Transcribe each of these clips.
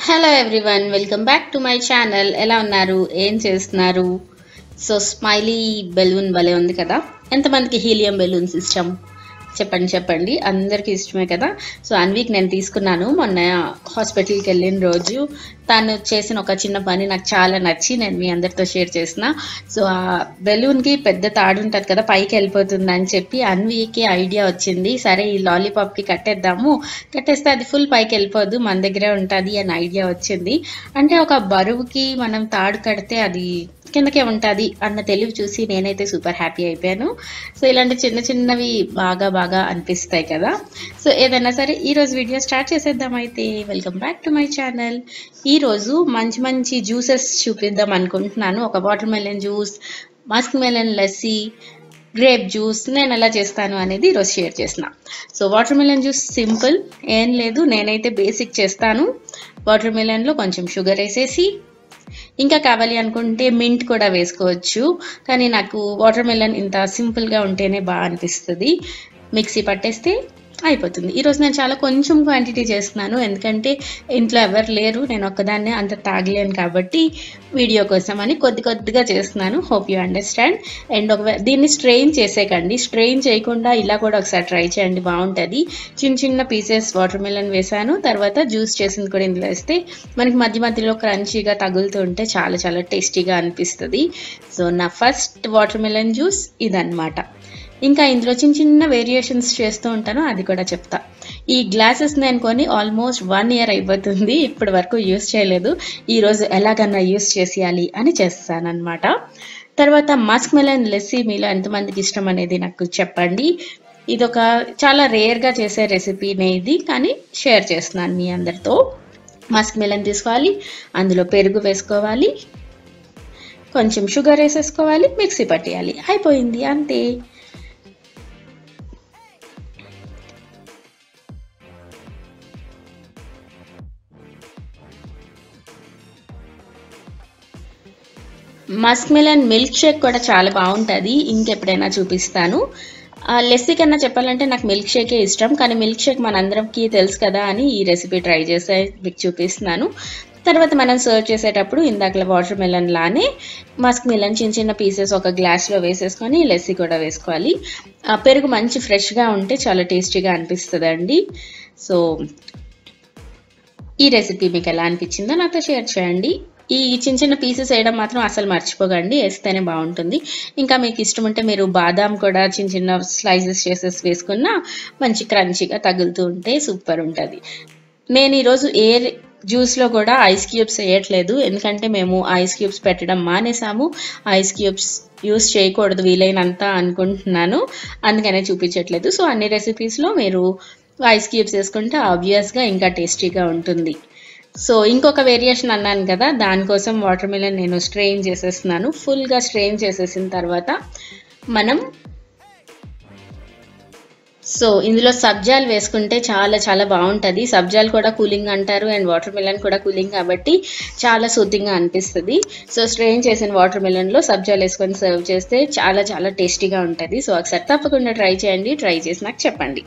hello everyone welcome back to my channel ఎలా ఉన్నారు ఏం చేస్తున్నారు సో స్మైలీ బెలూన్ భలే ఉంది కదా ఎంతమందికి హీలియం బెలూన్స్ ఇష్టం చెప్పండి చెప్పండి అందరికీ ఇష్టమే కదా సో అన్వీక్ నేను తీసుకున్నాను మొన్న హాస్పిటల్కి వెళ్ళిన రోజు తను చేసిన ఒక చిన్న పని నాకు చాలా నచ్చి నేను మీ అందరితో షేర్ చేసిన సో ఆ బెలూన్కి పెద్ద తాడు ఉంటుంది కదా పైకి వెళ్ళిపోతుంది అని చెప్పి అన్వీకి ఐడియా వచ్చింది సరే ఈ లాలీపాప్కి కట్టేద్దాము కట్టేస్తే అది ఫుల్ పైకి వెళ్ళిపోదు మన దగ్గరే ఉంటుంది అని ఐడియా వచ్చింది అంటే ఒక బరువుకి మనం తాడు కడితే అది కిందకే ఉంటుంది అన్న తెలివి చూసి నేనైతే సూపర్ హ్యాపీ అయిపోయాను సో ఇలాంటి చిన్న చిన్నవి బాగా బాగా అనిపిస్తాయి కదా సో ఏదైనా సరే ఈ రోజు వీడియో స్టార్ట్ చేసేద్దాం అయితే welcome back to my channel ఈ రోజు మంచి మంచి జ్యూసెస్ చూపిద్దాం అనుకుంటున్నాను ఒక watermelon juice muskmelon lassi grape juice నేను ఎలా చేస్తాను అనేది ఈరోజు షేర్ చేసిన so watermelon juice simple ఏం లేదు నేనైతే బేసిక్ చేస్తాను వాటర్ మెలన్లో కొంచెం షుగర్ వేసేసి ఇంకా కావాలి అనుకుంటే మింట్ కూడా వేసుకోవచ్చు కానీ నాకు వాటర్ మెలన్ ఇంత సింపుల్గా ఉంటేనే బాగా అనిపిస్తుంది మిక్సీ పట్టేస్తే అయిపోతుంది ఈరోజు నేను చాలా కొంచెం క్వాంటిటీ చేస్తున్నాను ఎందుకంటే ఇంట్లో ఎవరు లేరు నేను ఒక్కదాన్నే అంత తాగలేను కాబట్టి వీడియో కోసం అని కొద్ది కొద్దిగా చేస్తున్నాను హోప్ యూ అండర్స్టాండ్ అండ్ ఒక దీన్ని స్ట్రెయిన్ చేసేకండి స్ట్రెయిన్ చేయకుండా ఇలా కూడా ఒకసారి ట్రై చేయండి బాగుంటుంది చిన్న చిన్న పీసెస్ వాటర్ మెలన్ వేసాను తర్వాత జ్యూస్ చేసింది కూడా ఇందులో వేస్తే మనకి మధ్య మధ్యలో క్రంచీగా తగులుతూ ఉంటే చాలా చాలా టేస్టీగా అనిపిస్తుంది సో నా ఫస్ట్ వాటర్ మెలన్ జ్యూస్ ఇదన్నమాట ఇంకా ఇందులో చిన్న చిన్న వేరియేషన్స్ చేస్తూ ఉంటాను అది కూడా చెప్తా ఈ గ్లాసెస్ నేను కొని ఆల్మోస్ట్ వన్ ఇయర్ అయిపోతుంది ఇప్పటి వరకు యూస్ చేయలేదు ఈరోజు ఎలాగన్నా యూస్ చేసేయాలి అని చేస్తానన్నమాట తర్వాత మస్క్ మెలన్ లెస్సీ మీలో ఎంతమందికి ఇష్టం అనేది నాకు చెప్పండి ఇది ఒక చాలా రేర్గా చేసే రెసిపీనే ఇది కానీ షేర్ చేస్తున్నాను మీ అందరితో మస్క్ మెలన్ తీసుకోవాలి అందులో పెరుగు వేసుకోవాలి కొంచెం షుగర్ వేసేసుకోవాలి మిక్సీ పట్టేయాలి అయిపోయింది అంతే మస్క్ మిలన్ మిల్క్ షేక్ కూడా చాలా బాగుంటుంది ఇంకెప్పుడైనా చూపిస్తాను లెస్సీ కన్నా చెప్పాలంటే నాకు మిల్క్ షేకే ఇష్టం కానీ మిల్క్ షేక్ మనందరికి తెలుసు కదా అని ఈ రెసిపీ ట్రై చేసే మీకు చూపిస్తున్నాను తర్వాత మనం సర్వ్ చేసేటప్పుడు ఇందాకల వాటర్ మెలన్ లానే మస్క్ మిలన్ చిన్న చిన్న పీసెస్ ఒక గ్లాస్లో వేసేసుకొని లెస్సీ కూడా వేసుకోవాలి పెరుగు మంచి ఫ్రెష్గా ఉంటే చాలా టేస్టీగా అనిపిస్తుంది అండి సో ఈ రెసిపీ మీకు ఎలా అనిపించిందో నాతో షేర్ చేయండి ఈ చిన్న చిన్న పీసెస్ వేయడం మాత్రం అసలు మర్చిపోకండి వేస్తేనే బాగుంటుంది ఇంకా మీకు ఇష్టం ఉంటే మీరు బాదాం కూడా చిన్న చిన్న స్లైసెస్ చేసేసి వేసుకున్న మంచి క్రంచీగా తగులుతూ ఉంటే సూపర్ ఉంటుంది నేను ఈరోజు ఏ జ్యూస్లో కూడా ఐస్ క్యూబ్స్ వేయట్లేదు ఎందుకంటే మేము ఐస్ క్యూబ్స్ పెట్టడం మానేసాము ఐస్ క్యూబ్స్ యూస్ చేయకూడదు వీలైనంత అనుకుంటున్నాను అందుకనే చూపించట్లేదు సో అన్ని రెసిపీస్లో మీరు ఐస్ క్యూబ్స్ వేసుకుంటే ఆబ్వియస్గా ఇంకా టేస్టీగా ఉంటుంది సో ఇంకొక వేరియేషన్ అన్నాను కదా దానికోసం వాటర్ మిలన్ నేను స్ట్రెయిన్ చేసేస్తున్నాను ఫుల్గా స్ట్రెయిన్ చేసేసిన తర్వాత మనం సో ఇందులో సబ్జాలు వేసుకుంటే చాలా చాలా బాగుంటుంది సబ్జాలు కూడా కూలింగ్ అంటారు అండ్ వాటర్ మిలన్ కూడా కూలింగ్ కాబట్టి చాలా సూతింగ్గా అనిపిస్తుంది సో స్ట్రెయిన్ చేసిన వాటర్ మిలన్లో సబ్జాలు వేసుకొని సర్వ్ చేస్తే చాలా చాలా టేస్టీగా ఉంటుంది సో ఒకసారి తప్పకుండా ట్రై చేయండి ట్రై చేసి నాకు చెప్పండి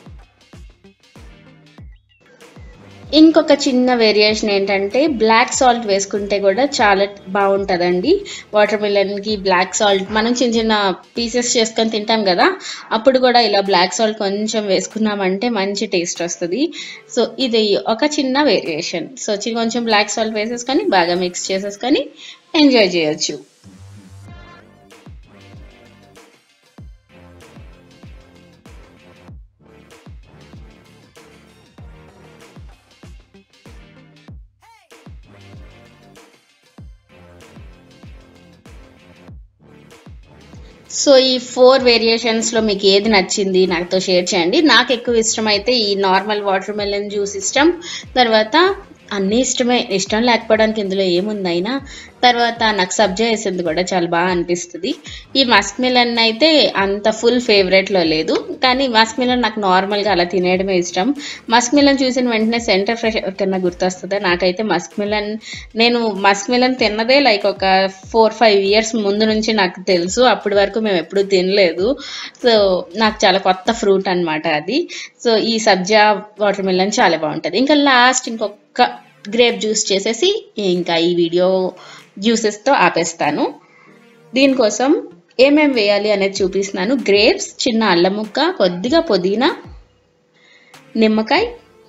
ఇంకొక చిన్న వేరియేషన్ ఏంటంటే బ్లాక్ సాల్ట్ వేసుకుంటే కూడా చాలా బాగుంటుందండి వాటర్ మిలన్కి బ్లాక్ సాల్ట్ మనం చిన్న చిన్న పీసెస్ చేసుకొని తింటాం కదా అప్పుడు కూడా ఇలా బ్లాక్ సాల్ట్ కొంచెం వేసుకున్నామంటే మంచి టేస్ట్ వస్తుంది సో ఇది ఒక చిన్న వేరియేషన్ సో కొంచెం బ్లాక్ సాల్ట్ వేసేసుకొని బాగా మిక్స్ చేసేసుకొని ఎంజాయ్ చేయొచ్చు సో ఈ ఫోర్ వేరియేషన్స్లో మీకు ఏది నచ్చింది నాతో షేర్ చేయండి నాకు ఎక్కువ ఇష్టం అయితే ఈ నార్మల్ వాటర్ మెలన్ జ్యూస్ ఇష్టం తర్వాత అన్నీ ఇష్టమే ఇష్టం లేకపోవడానికి ఇందులో ఏముందైనా తర్వాత నాకు సబ్జా వేసింది కూడా చాలా బాగా అనిపిస్తుంది ఈ మస్క్ మిలన్ అయితే అంత ఫుల్ ఫేవరెట్లో లేదు కానీ మస్క్ మిలన్ నాకు నార్మల్గా అలా తినేయడమే ఇష్టం మస్క్ మిలన్ చూసిన వెంటనే సెంటర్ ఫ్రెష్ ఎవరికన్నా గుర్తొస్తుందా నాకైతే మస్క్ మిలన్ నేను మస్క్ మిలన్ తిన్నదే లైక్ ఒక ఫోర్ ఫైవ్ ఇయర్స్ ముందు నుంచి నాకు తెలుసు అప్పటి వరకు మేము ఎప్పుడూ తినలేదు సో నాకు చాలా కొత్త ఫ్రూట్ అనమాట అది సో ఈ సబ్జా వాటర్ మిలన్ చాలా బాగుంటుంది ఇంకా లాస్ట్ ఇంకొక గ్రేప్ జ్యూస్ చేసేసి ఇంకా ఈ వీడియో జ్యూసెస్తో ఆపేస్తాను దీనికోసం ఏమేం వేయాలి అనేది చూపిస్తున్నాను గ్రేప్స్ చిన్న అల్లం ముక్క కొద్దిగా పుదీనా నిమ్మకాయ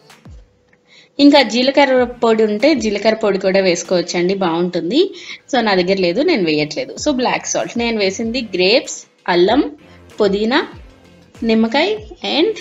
ఇంకా జీలకర్ర పొడి ఉంటే జీలకర్ర పొడి కూడా వేసుకోవచ్చండి బాగుంటుంది సో నా దగ్గర లేదు నేను వేయట్లేదు సో బ్లాక్ సాల్ట్ నేను వేసింది గ్రేప్స్ అల్లం పుదీనా నిమ్మకాయ అండ్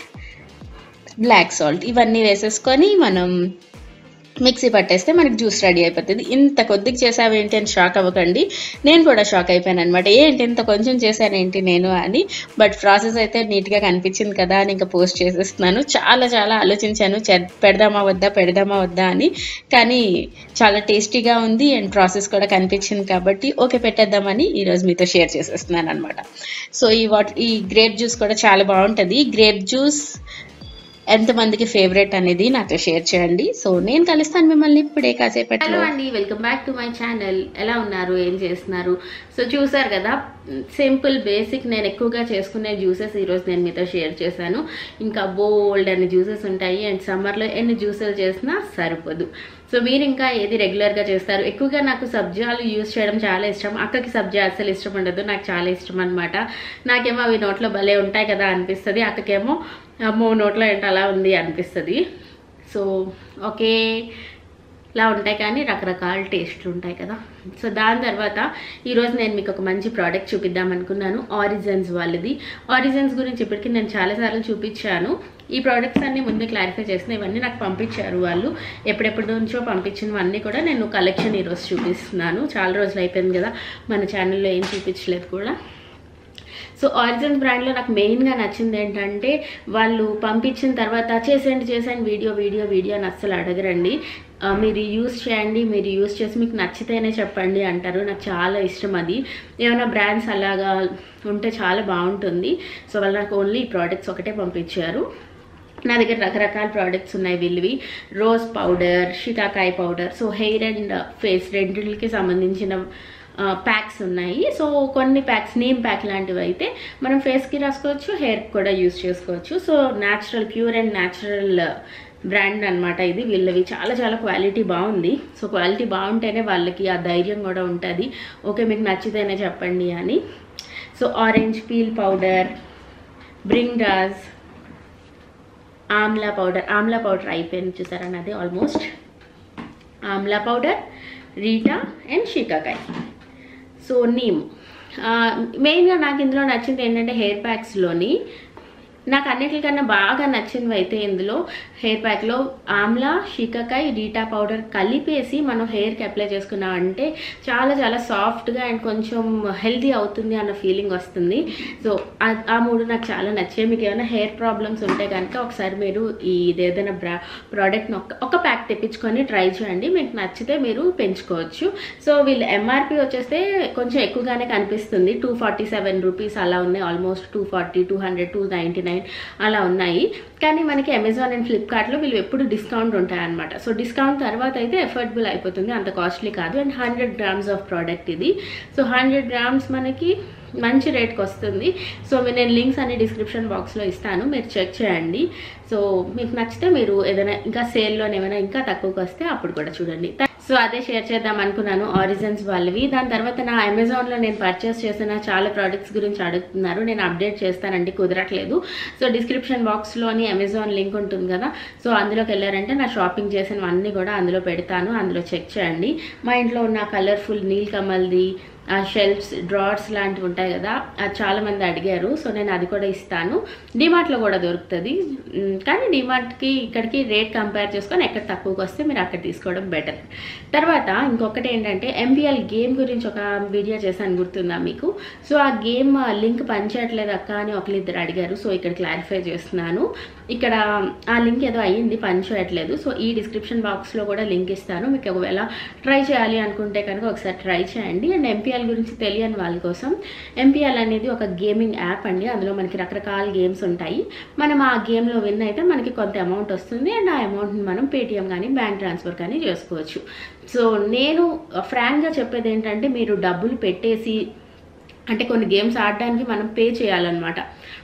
బ్లాక్ సాల్ట్ ఇవన్నీ వేసేసుకొని మనం మిక్సీ పట్టేస్తే మనకి జ్యూస్ రెడీ అయిపోతుంది ఇంత కొద్దిగా చేసావేంటి అని షాక్ అవ్వకండి నేను కూడా షాక్ అయిపోయాను అనమాట ఏంటి ఇంత కొంచెం చేశానేంటి నేను అని బట్ ప్రాసెస్ అయితే నీట్గా కనిపించింది కదా అని ఇంకా పోస్ట్ చేసేస్తున్నాను చాలా చాలా ఆలోచించాను చె- పెడదామా వద్దా పెడదామా వద్దా అని కానీ చాలా టేస్టీగా ఉంది అండ్ ప్రాసెస్ కూడా కనిపించింది కాబట్టి ఓకే పెట్టేద్దామని ఈరోజు మీతో షేర్ చేసేస్తున్నాను అనమాట సో ఈ వాట్ ఈ గ్రేప్ జ్యూస్ కూడా చాలా బాగుంటుంది గ్రేప్ జ్యూస్ ఎంతమందికి ఫేవరెట్ అనేది నాతో షేర్ చేయండి సో నేను కలుస్తాను మిమ్మల్ని ఇప్పుడే కాసేపట్లో హలో అండి welcome back to my channel ఎలా ఉన్నారు ఏం చేస్తున్నారు సో చూసారు కదా సింపుల్ బేసిక్ నేను ఎక్కువగా చేసుకునే జ్యూసెస్ ఈరోజు నేను మీతో షేర్ చేశాను ఇంకా బోల్డ్ అన్ని జ్యూసెస్ ఉంటాయి అండ్ సమ్మర్లో ఎన్ని జ్యూసెస్ చేసినా సరిపోదు సో మీరు ఇంకా ఏది రెగ్యులర్గా చేస్తారు ఎక్కువగా నాకు సబ్జాలు యూస్ చేయడం చాలా ఇష్టం అక్కకి సబ్జా అసలు ఇష్టం ఉండదు నాకు చాలా ఇష్టం అనమాట నాకేమో అవి నోట్లో భలే ఉంటాయి కదా అనిపిస్తుంది అక్కకేమో అమ్మో నోట్లో ఏంటి అలా ఉంది అనిపిస్తుంది సో ఓకే ఇలా ఉంటాయి కానీ రకరకాల టేస్ట్లు ఉంటాయి కదా సో దాని తర్వాత ఈరోజు నేను మీకు ఒక మంచి ప్రోడక్ట్ చూపిద్దాం అనుకున్నాను ఆరిజన్స్ వాళ్ళది ఆరిజన్స్ గురించి ఇప్పటికీ నేను చాలాసార్లు చూపించాను ఈ ప్రోడక్ట్స్ అన్ని ముందే క్లారిఫై చేసిన ఇవన్నీ నాకు పంపించారు వాళ్ళు ఎప్పుడెప్పటి నుంచో పంపించినవన్నీ కూడా నేను కలెక్షన్ ఈరోజు చూపిస్తున్నాను చాలా రోజులు అయిపోయింది కదా మన ఛానల్లో ఏం చూపించలేదు కూడా సో ఆరిజిన్ బ్రాండ్లో నాకు మెయిన్గా నచ్చింది ఏంటంటే వాళ్ళు పంపించిన తర్వాత చేసేయండి చేసేయండి వీడియో వీడియో వీడియో అని అస్సలు అడగరండి ఆ, మీరు యూస్ చేయండి మీరు యూస్ చేసి మీకు నచ్చితేనే చెప్పండి అంటారు నాకు చాలా ఇష్టం అది ఏమైనా బ్రాండ్స్ అలాగా ఉంటే చాలా బాగుంటుంది సో వాళ్ళు నాకు ఓన్లీ ఈ ప్రోడక్ట్స్ ఒకటే పంపించారు నా దగ్గర రకరకాల ప్రోడక్ట్స్ ఉన్నాయి వీళ్ళవి rose powder shikakai powder so hair and face రెండింటికి సంబంధించిన ప్యాక్స్ ఉన్నాయి సో కొన్ని ప్యాక్స్ నేమ్ ప్యాక్ లాంటివి అయితే మనం ఫేస్కి రాసుకోవచ్చు హెయిర్కి కూడా యూస్ చేసుకోవచ్చు so natural pure and natural brand అన్నమాట ఇది వీళ్ళవి చాలా చాలా క్వాలిటీ బాగుంది సో క్వాలిటీ బాగుంటేనే వాళ్ళకి ఆ ధైర్యం కూడా ఉంటుంది ఓకే మీకు నచ్చితేనే చెప్పండి అని సో ఆరెంజ్ పీల్ పౌడర్ బ్రింగ్ డాస్ ఆమ్లా పౌడర్ ఆమ్లా పౌడర్ అయిపోయింది చూసారా నాది almost amla powder reetha and shikakai so neem మెయిన్గా నాకు ఇందులో నచ్చింది ఏంటంటే హెయిర్ ప్యాక్స్లోని నాకు అన్నిటికన్నా బాగా నచ్చినవి అయితే ఇందులో హెయిర్ ప్యాక్లో ఆమ్లా షికాకాయ్ రీటా పౌడర్ కలిపేసి మనం హెయిర్కి అప్లై చేసుకున్నామంటే చాలా చాలా సాఫ్ట్గా అండ్ కొంచెం హెల్తీ అవుతుంది అన్న ఫీలింగ్ వస్తుంది సో ఆ- ఆ మూడు నాకు చాలా నచ్చాయి మీకు ఏమైనా హెయిర్ ప్రాబ్లమ్స్ ఉంటే కనుక ఒకసారి మీరు ఈ ఏదైనా బ్రా ప్రోడక్ట్ని ఒక ఒక ప్యాక్ తెప్పించుకొని ట్రై చేయండి మీకు నచ్చితే మీరు పెంచుకోవచ్చు సో వీళ్ళు ఎంఆర్పి వచ్చేస్తే కొంచెం ఎక్కువగానే కనిపిస్తుంది టూ ఫార్టీ సెవెన్ రూపీస్ అలా ఉన్నాయి almost two forty two hundred two ninety nine అలా ఉన్నాయి కానీ మనకి అమెజాన్ అండ్ ఫ్లిప్కార్ట్లో వీళ్ళు ఎప్పుడు డిస్కౌంట్ ఉంటాయన్నమాట సో డిస్కౌంట్ తర్వాత అయితే ఎఫర్డబుల్ అయిపోతుంది అంత కాస్ట్లీ కాదు and hundred grams of product ఇది సో హండ్రెడ్ గ్రామ్స్ మనకి మంచి రేట్కి వస్తుంది సో మీ- నేను లింక్స్ అన్ని డిస్క్రిప్షన్ బాక్స్లో ఇస్తాను మీరు చెక్ చేయండి సో మీకు నచ్చితే మీరు ఏదైనా ఇంకా సేల్లో ఏమైనా ఇంకా తక్కువకి వస్తే అప్పుడు కూడా చూడండి సో అదే షేర్ చేద్దాం అనుకున్నాను ఆరిజిన్స్ వాళ్ళవి దాని తర్వాత నా అమెజాన్లో నేను పర్చేస్ చేసిన చాలా ప్రోడక్ట్స్ గురించి అడుగుతున్నారు నేను అప్డేట్ చేస్తానండి కుదరట్లేదు సో డిస్క్రిప్షన్ బాక్స్లోని అమెజాన్ లింక్ ఉంటుంది కదా సో అందులోకి వెళ్ళారంటే నా షాపింగ్ చేసినవన్నీ కూడా అందులో పెడతాను అందులో చెక్ చేయండి మా ఇంట్లో ఉన్న కలర్ఫుల్ నీల్ కమల్ది ఆ షెల్ఫ్స్ డ్రార్స్ లాంటివి ఉంటాయి కదా అది చాలా మంది అడిగారు సో నేను అది కూడా ఇస్తాను డిమార్ట్లో కూడా దొరుకుతుంది ఉమ్, కానీ డిమార్ట్కి ఇక్కడికి రేట్ కంపేర్ చేసుకొని ఎక్కడ తక్కువకి వస్తే మీరు అక్కడ తీసుకోవడం బెటర్ తర్వాత ఇంకొకటి ఏంటంటే ఎంపీఎల్ గేమ్ గురించి ఒక వీడియో చేశాను గుర్తుందా మీకు సో ఆ గేమ్ లింక్ పనిచేయట్లేదు అక్క అని ఒకరిద్దరు అడిగారు సో ఇక్కడ క్లారిఫై చేస్తున్నాను ఇక్కడ ఆ లింక్ ఏదో అయ్యింది పనిచేయట్లేదు సో ఈ డిస్క్రిప్షన్ బాక్స్లో కూడా లింక్ ఇస్తాను మీకు ఒకవేళ ట్రై చేయాలి అనుకుంటే కనుక ఒకసారి ట్రై చేయండి అండ్ ఎంపీఎల్ గురించి తెలియని వాళ్ళ కోసం ఎంపీఎల్ అనేది ఒక గేమింగ్ యాప్ అండి అందులో మనకి రకరకాల గేమ్స్ ఉంటాయి మనం ఆ గేమ్లో విన్ అయితే మనకి కొంత అమౌంట్ వస్తుంది అండ్ ఆ అమౌంట్ని మనం పేటిఎం కానీ బ్యాంక్ ట్రాన్స్ఫర్ కానీ చేసుకోవచ్చు సో నేను ఫ్రాంక్గా చెప్పేది ఏంటంటే మీరు డబ్బులు పెట్టేసి అంటే కొన్ని గేమ్స్ ఆడడానికి మనం పే చేయాలన్నమాట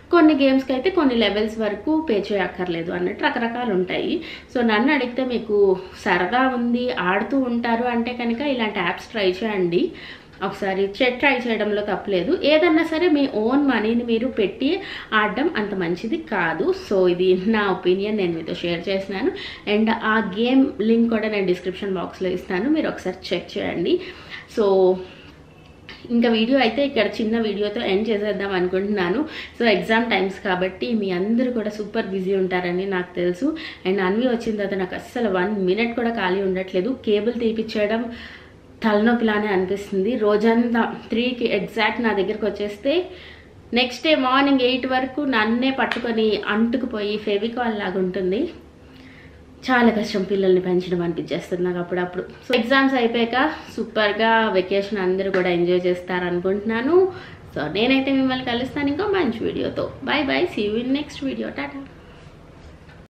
కొన్ని గేమ్స్కి అయితే కొన్ని లెవెల్స్ వరకు పే చేయక్కర్లేదు అన్నట్టు రకరకాలు ఉంటాయి సో నన్ను అడిగితే మీకు సరదా ఉంది ఆడుతూ ఉంటారు అంటే కనుక ఇలాంటి యాప్స్ ట్రై చేయండి ఒకసారి చెక్ ట్రై చేయడంలో తప్పలేదు ఏదన్నా సరే మీ ఓన్ మనీని మీరు పెట్టి ఆడడం అంత మంచిది కాదు సో ఇది నా ఒపీనియన్ నేను మీతో షేర్ చేసినాను అండ్ ఆ గేమ్ లింక్ కూడా నేను డిస్క్రిప్షన్ బాక్స్లో ఇస్తాను మీరు ఒకసారి చెక్ చేయండి సో ఇంకా వీడియో అయితే ఇక్కడ చిన్న వీడియోతో ఎండ్ చేసేద్దాం అనుకుంటున్నాను సో ఎగ్జామ్ టైమ్స్ కాబట్టి మీ అందరూ కూడా సూపర్ బిజీ ఉంటారని నాకు తెలుసు అండ్ అన్వి వచ్చిన తర్వాత నాకు అస్సలు వన్ మినిట్ కూడా ఖాళీ ఉండట్లేదు కేబుల్ తీపిచ్చేయడం తలనొప్పిలానే అనిపిస్తుంది రోజంతా త్రీకి ఎగ్జాక్ట్ నా దగ్గరికి వచ్చేస్తే నెక్స్ట్ డే మార్నింగ్ ఎయిట్ వరకు నన్నే పట్టుకొని అంటుకుపోయి ఫెవికాల్ లాగా ఉంటుంది చాలా కష్టం పిల్లల్ని పెంచడం అనిపించేస్తుంది నాకు అప్పుడప్పుడు సో ఎగ్జామ్స్ అయిపోయాక సూపర్గా వెకేషన్ అందరూ కూడా ఎంజాయ్ చేస్తారు అనుకుంటున్నాను సో నేనైతే మిమ్మల్ని కలుస్తాను ఇంకో మంచి వీడియోతో bye bye see you in next video Tata